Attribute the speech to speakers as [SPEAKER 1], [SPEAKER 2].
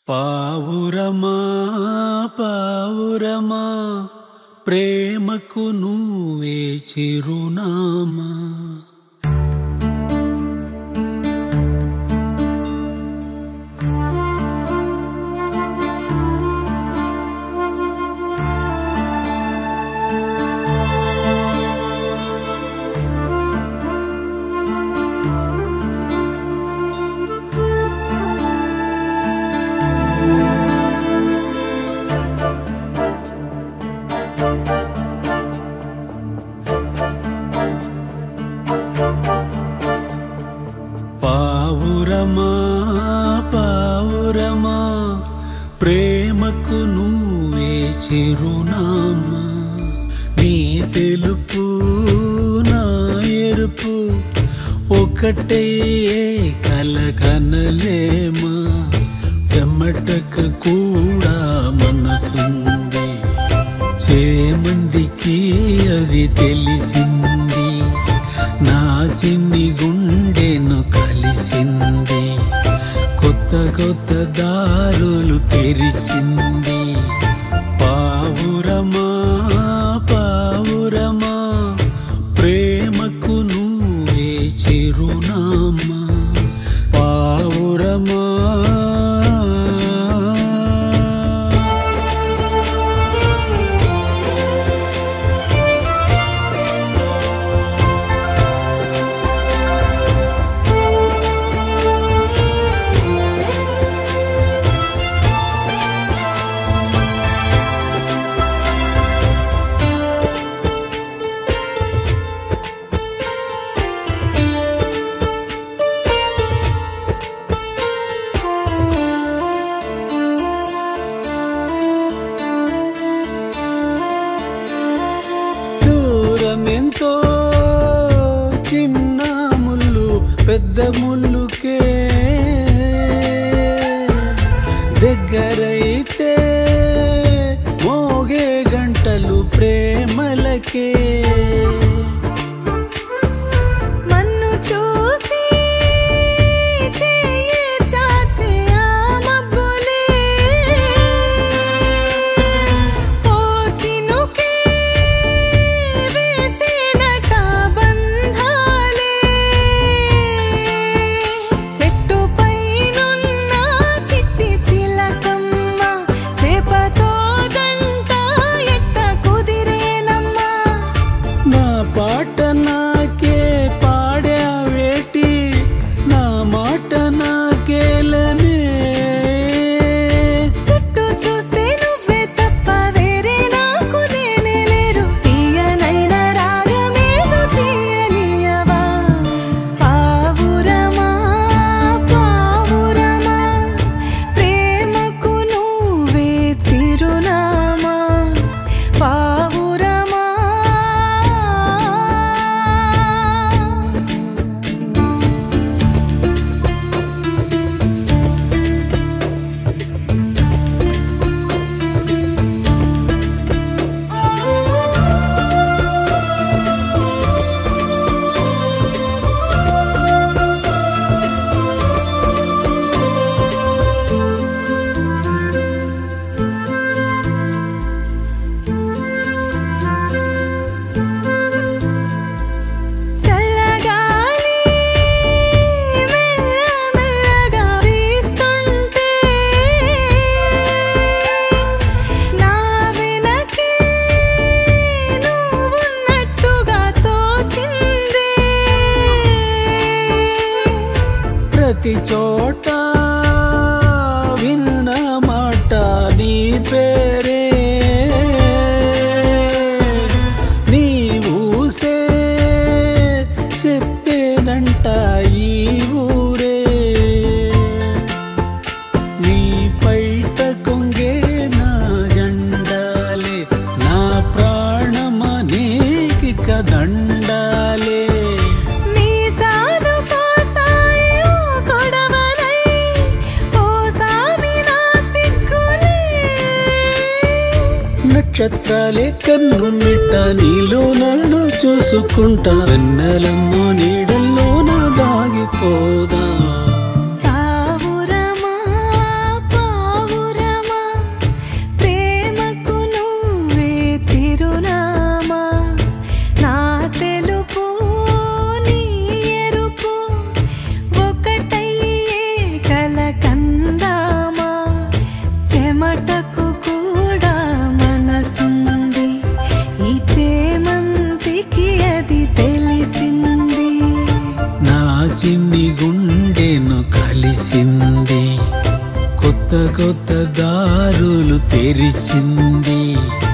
[SPEAKER 1] పావురమా పావురమా ప్రేమకు నువ్వే చిరునామా పావురమా పావురమా ప్రేమకు నువ్వే చిరునామా నీ తెలుపు నా ఎరుపు ఒకటే కలకనలేమా చెమటకు కూడా మనసుంది చేమందికి అది తెలిసింది నా చిన్ని గుండెను కలిసింది కొత్త కొత్త దారులు తెరిచింది పావురమా పావురమా ప్రేమకు నువ్వే చిరునామా పావురమా దూరమెంతో చిన్న ముళ్ళు పెద్ద ముళ్ళుకే దగ్గరైతే మోగే గంటలు ప్రేమలకే
[SPEAKER 2] మన్ను చూసి చెయ్యి చాచే ఆ మబ్బులే ఓ చినుకే వేసినట బంధాలే చెట్టు పైనున్న చిట్టి చిలకమ్మ చేపతో జంట ఎట్ట కుదిరేనమ్మా
[SPEAKER 1] నా పాట నాకే పాడే వేటి నా మాట నాకేలనే
[SPEAKER 2] చుట్టూ చూస్తే నువ్వే తప్ప వేరే నాకు లేనే లేరు తీయనైన రాగమేదో తీయనియవా పావురమా పావురమా ప్రేమకు నువ్వే చిరునామా పావురమా చల్లగాలి మెల్లమెల్లగా వీస్తుంటే నా వెనకే నువ్వున్నట్టుగా తోచిందే
[SPEAKER 1] ప్రతి చోట విన్న మాట నీ పేరే నీ ఊసే చెప్పేనంట ఈ ఊరే నీ పైట కొంగే నా జండాలే నా ప్రాణమనేకి కదండాలే
[SPEAKER 2] మీసాలు కోసాయి ఓ కొడవలై ఓ సామి నా సిగ్గులే
[SPEAKER 1] నక్షత్రాలే కన్ను మిట్ట నీలో నన్ను చూసుకుంటా వెన్నెలమ్మో నీడల్లో నా దాగిపోదా
[SPEAKER 2] పావురమా పావురమా
[SPEAKER 1] చిన్ని గుండెను కలిసింది కొత్త కొత్త దారులు తెరిచింది